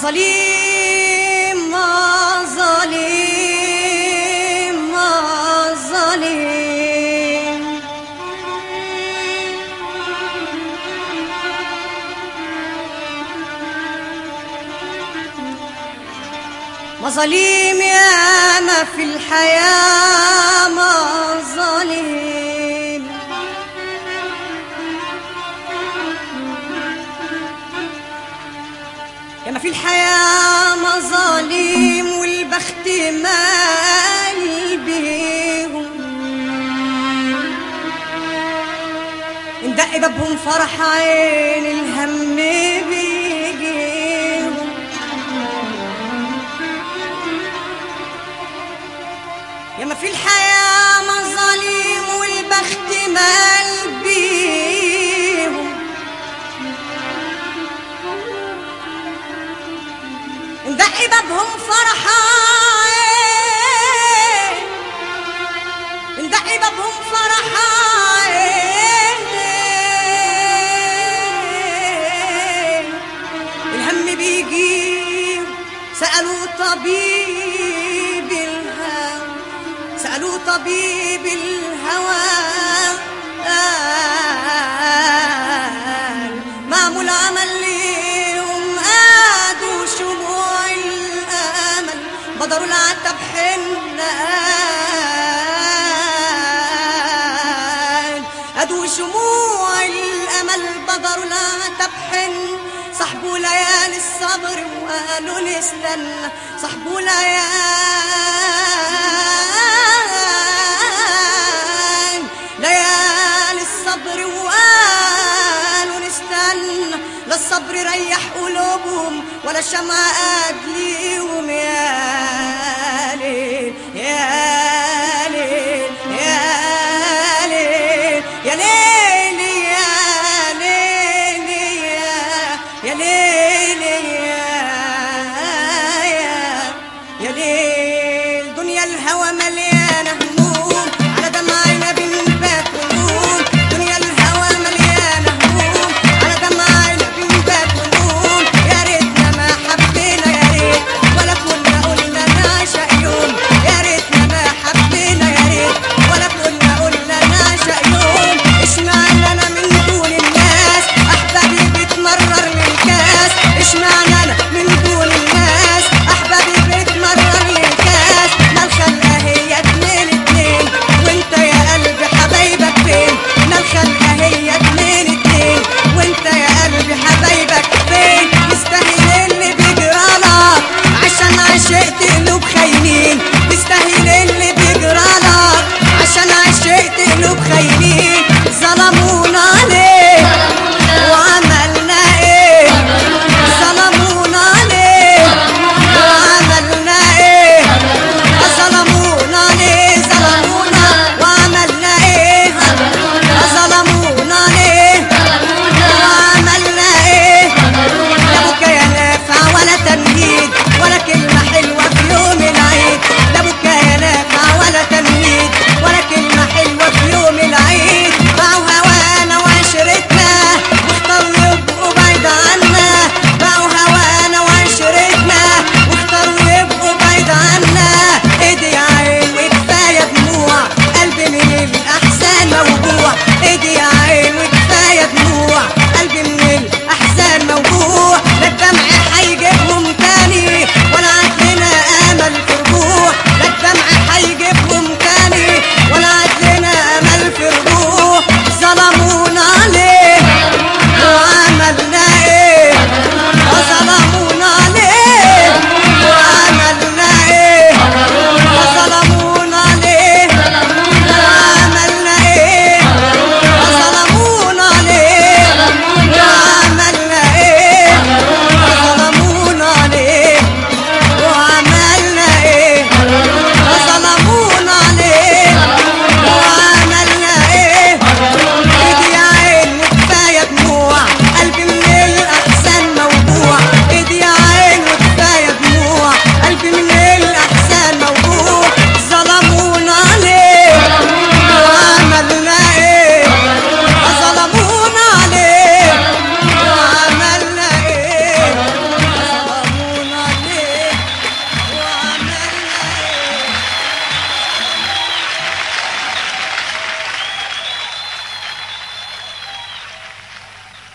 ظليم ما ظليم ما ظليم ما ظليم يا ما في الحياة ما ظليم يا ما في الحياة مظالم والبخت مال بيهم اندق بابهم فرح عين الهم بيجيهم يا ما في الحياة مظالم والبخت مال بيهم ندقي بابهم فرحان ندقي بابهم فرحان الهم بيجي سألوا طبيب الهوى سألوا طبيب الهوى قال معمول عمل ليهم قادوا شموع الأمل بدروا العتب حنان قادوا شموع الأمل بدروا العتب حن صحبوا ليالي الصبر وقالوا نستنى صحبوا ليالي ليالي الصبر وقالوا نستنى لا الصبر ريح قلوبهم ولا الشمعة قاد ليهم يا ليل يا ليل يا ليل يا ليل يا ليل يا يا ليل يا يا يا ليل دنيا الهوى مليل